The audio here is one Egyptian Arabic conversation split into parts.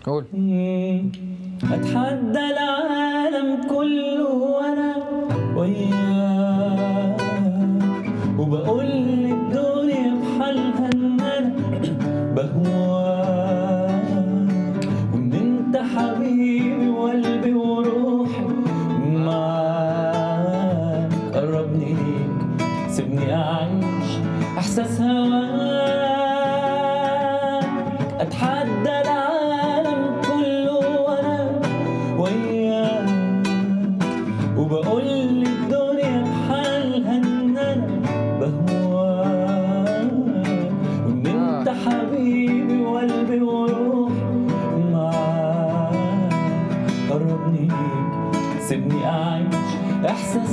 قول اتحدى العالم كله وانا وياك وبقول للدنيا بحالها ان انا بهواك وان انت حبيبي وقلبي وروحي معاك قربني ليك سيبني اعيش احساس هواك اتحدى العالم كله وانا وياك وبقول للدنيا بحالها ان انا بهواك وان انت حبيبي وقلبي وروحي معاك قربني ليك سيبني اعيش احساس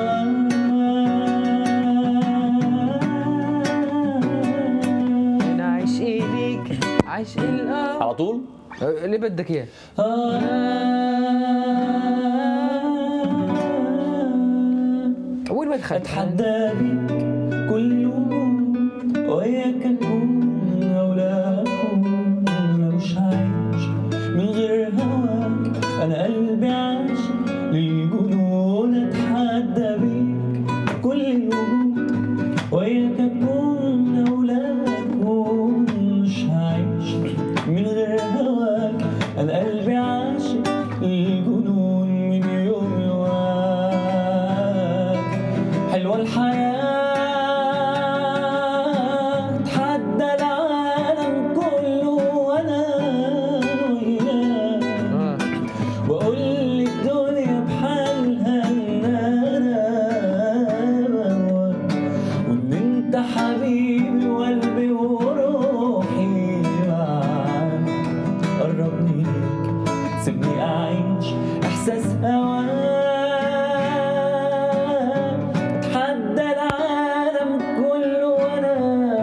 هواك انا عايش ايديك عايش الارض على طول اللي بدك اياه وين ما دخلت اتحدى بيك كل يوم وياك اكون او لا اكون انا مش عايش من غير هواك انا قلبي عايش للجنون اتحدى بيك كل يوم وياك اكون او لا اكون مش عايش من غير هواك انا قلبي عاشق للجنون من يوم يواك حلوة الحياة تحدى العالم كله وانا وياك آه. واقول للدنيا بحالها ان انا بهواك وان انت حبيبي وقلبي وروحي معاك قربني ليك سيبني اعيش احساس هواك اتحدى العالم كله وانا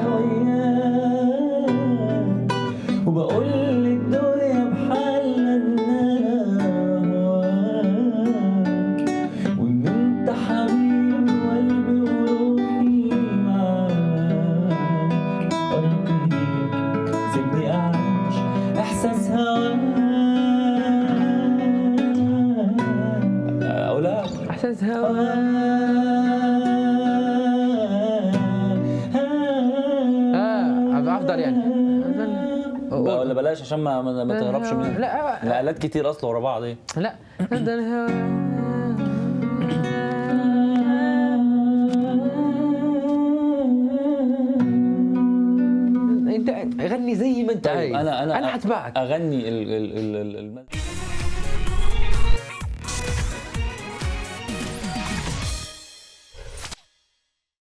وياك وبقول للدنيا بحالها ان انا هواك وان انت حبيبي وقلبي وروحي معاك قربني ليك سيبني اعيش احساس هواك اقولها احساس هوا اه افضل يعني بقى ولا بلاش عشان ما ما, ما تهربش مني لا الآلات كتير اصلا ورا بعض ايه لا افضل هوا انت غني زي ما انت عايز انا انا انا حتبعك اغني ال ال ال ال- الم-